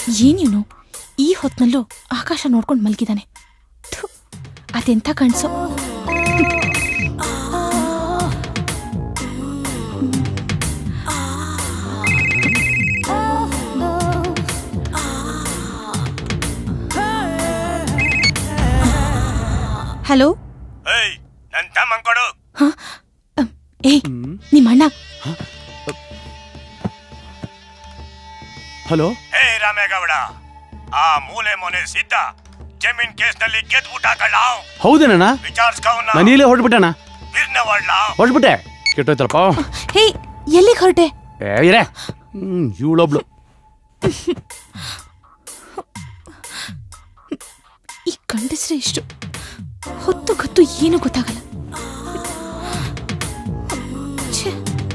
ಏನೇನು ಈ ಹೊತ್ನಲ್ಲೂ ಆಕಾಶ ನೋಡ್ಕೊಂಡು ಮಲಗಿದಾನೆ ಥು, ಅದೆಂಥ ಕಣ್ಸು ಹಲೋ ಏಯ್ ನನ್ ತಮ್ಮನ್ ಕೊಡು ಏಯ್ ನಿಮ್ಮ ಅಣ್ಣ ಹಲೋ ಹೇ ರಾಮೇಗೌಡ ಆ ಮೂಲೆ ಮೊನೆ ಸಿದ್ಧ ಜಮೀನ್ ಕೇಸ್ನಲ್ಲಿ ಗೆದ್ಬಿಟ್ಟ ಕಳ್ಳ ಹೌದೇನಣ್ಣ ವಿಚಾರಿಸ್ಕವನ್ನ ನಾನು ಈಗಲೇ ಹೊರಟ್ಬಿಟ್ಟಣ್ಣ ಬಿರ್ನ ಒಳ್ಳ ಹೊರಟ್ಬಿಟ್ಟೆ ಕೆಟ್ಟೋಯ್ತಲ್ಲಪ್ಪ ಹೇ ಎಲ್ಲಿಗೆ ಹೊರಟೆ ಏ ಇರೇ ಹ್ಮ್ ಇವಳೊಬ್ಳು ಈ ಗಂಡಸ್ರೆ ಇಷ್ಟು ಹೊತ್ತು ಗೊತ್ತು ಏನು ಗೊತ್ತಾಗಲ್ಲ ಛೆ,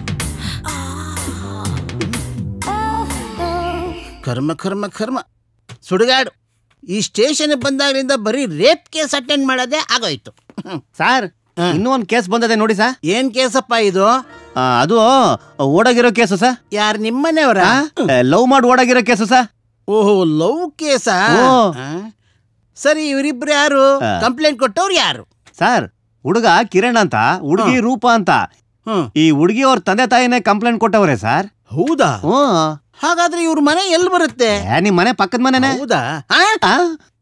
ಕರ್ಮ ಕರ್ಮ ಕರ್ಮ ಸುಡುಗಾಡು ಈ ಸ್ಟೇಷನ್ ಬಂದಾಗಲಿಂದ ಬರೀ ರೇಪ್ ಕೇಸ್ ಅಟೆಂಡ್ ಮಾಡೋದೇ ಆಗೋಯ್ತು ಸರ್ ಇನ್ನೂ ಒಂದು ಕೇಸ್ ಬಂದದೆ ನೋಡಿ ಸರ್ ಏನ್ ಕೇಸಪ್ಪ ಇದು ಅದು ಓಡಾಗಿರೋ ಕೇಸು ಸರ್ ಯಾರು ನಿಮ್ಮನೆಯವರ ಲವ್ ಮಾಡಿ ಓಡಾಗಿರೋ ಕೇಸು ಸರ್ ಓಹೋ ಲವ್ ಕೇಸಾ ಓ. ಆ? ಸರಿ ಇವರಿಬ್ರು ಯಾರು ಆ. ಕಂಪ್ಲೇಂಟ್ ಕೊಟ್ಟವ್ರು ಯಾರು ಸರ್ ಹುಡುಗ ಕಿರಣ್ ಅಂತ ಹುಡುಗಿ ರೂಪ ಅಂತ ಹ್ಮ್ ಈ ಹುಡುಗಿ ಅವ್ರ ತಂದೆ ತಾಯಿನೇ ಕಂಪ್ಲೇಂಟ್ ಕೊಟ್ಟವ್ರೆ ಸರ್ ಹೌದಾ ಹ್ಞೂ ಹಾಗಾದ್ರೆ ಇವ್ರ ಮನೆ ಎಲ್ಲಿ ಬರುತ್ತೆ ಏ, ನಿಮ್ ಮನೆ ಪಕ್ಕದ ಮನೆನೆ ಹೌದಾ ಆ?